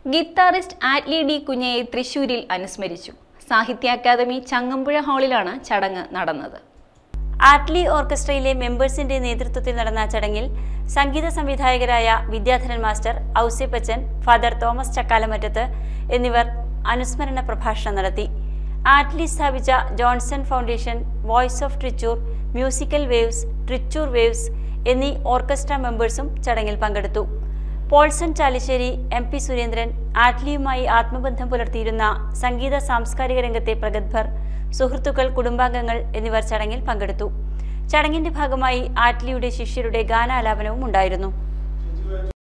guitarist Attlee D കുഞ്ഞയെ തൃശൂരിൽ അനുസ്മരിച്ചു സാഹിത്യ അക്കാദമി ചങ്ങമ്പുഴ ഹാളിലാണ് ചടങ്ങ് നടന്നത് ആറ്റ്ലി ഓർക്കസ്ട്രയിലെ മെമ്പേഴ്സിന്റെ നേതൃത്വത്തിൽ നടന്ന ചടങ്ങിൽ സംഗീത സംവിധായകരായ Vidyadharan master Ousepachan father Thomas Chakkalamattathu എന്നിവർ അനുസ്മരണ പ്രഭാഷണം നടത്തി ആറ്റ്ലി സ്ഥാപിച്ച Johnson foundation voice of Trichur musical waves Trichur waves എന്നീ ഓർക്കസ്ട്ര മെമ്പേഴ്സും ചടങ്ങിൽ പങ്കെടുത്തു പോൾസൺ ചാലിശ്ശേരി എം പി സുരേന്ദ്രൻ ആറ്റ്ലിയുമായി ആത്മബന്ധം പുലർത്തിയിരുന്ന സംഗീത സാംസ്കാരിക രംഗത്തെ പ്രഗത്ഭർ സുഹൃത്തുക്കൾ കുടുംബാംഗങ്ങൾ എന്നിവർ ചടങ്ങിൽ പങ്കെടുത്തു ചടങ്ങിന്റെ ഭാഗമായി ആറ്റ്ലിയുടെ ശിഷ്യരുടെ ഗാനാലാപനവും ഉണ്ടായിരുന്നു